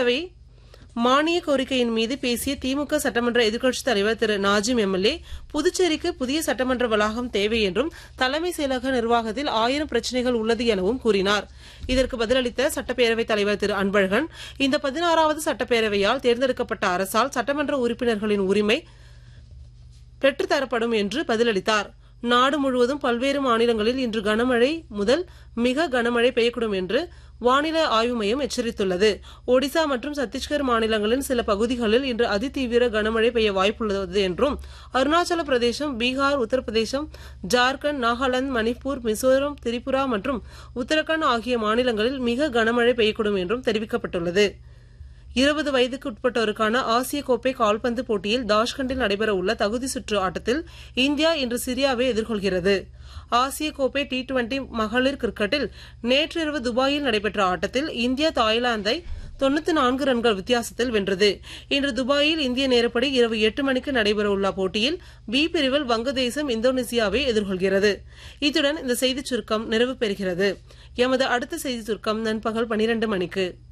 சட்டப்பேரவை மானிய கோரிக்கையின் மீது பேசிய திமுக சட்டமன்ற எதிர்க்கட்சித் தலைவர் திரு நாஜிம் எம்எல்ஏ புதுச்சேரிக்கு புதிய சட்டமன்ற வளாகம் தேவை என்றும் தலைமை செயலக நிர்வாகத்தில் ஆயிரம் பிரச்சினைகள் உள்ளது எனவும் கூறினார் இதற்கு பதிலளித்த சட்டப்பேரவைத் தலைவர் திரு அன்பழகன் இந்த பதினாறாவது சட்டப்பேரவையால் தேர்ந்தெடுக்கப்பட்ட அரசால் சட்டமன்ற உறுப்பினர்களின் உரிமை பெற்றுத்தரப்படும் என்று பதிலளித்தார் நாடு முழுவதும் பல்வேறு மாநிலங்களில் இன்று கனமழை முதல் மிக கனமழை பெய்யக்கூடும் என்று வானிலை ஆய்வு மையம் எச்சரித்துள்ளது ஒடிசா மற்றும் சத்தீஸ்கர் மாநிலங்களின் சில பகுதிகளில் இன்று அதிதீவிர கனமழை பெய்ய வாய்ப்புள்ளது என்றும் அருணாச்சல பிரதேசம் பீகார் உத்தரப்பிரதேசம் ஜார்க்கண்ட் நாகாலாந்து மணிப்பூர் மிசோரம் திரிபுரா மற்றும் உத்தரகாண்ட் ஆகிய மாநிலங்களில் மிக கனமழை பெய்யக்கூடும் என்றும் தெரிவிக்கப்பட்டுள்ளது இருபது வயதுக்கு உட்பட்டோருக்கான ஆசிய கோப்பை கால்பந்து போட்டியில் தாஷ்கண்டில் நடைபெறவுள்ள தகுதி சுற்று ஆட்டத்தில் இந்தியா இன்று சிரியாவை எதிர்கொள்கிறது ஆசிய கோப்பை டி டுவெண்டி மகளிர் கிரிக்கெட்டில் நேற்றிரவு துபாயில் நடைபெற்ற ஆட்டத்தில் இந்தியா தாய்லாந்தை தொண்ணூத்தி நான்கு ரன்கள் வித்தியாசத்தில் வென்றது இன்று துபாயில் இந்திய நேரப்படி இரவு எட்டு மணிக்கு நடைபெறவுள்ள போட்டியில் பி பிரிவில் வங்கதேசம் இந்தோனேசியாவை எதிர்கொள்கிறது இத்துடன் இந்த செய்திச் சுருக்கம் நிறைவு பெறுகிறது எமது அடுத்த செய்திச் சுருக்கம் நண்பகல் பனிரண்டு மணிக்கு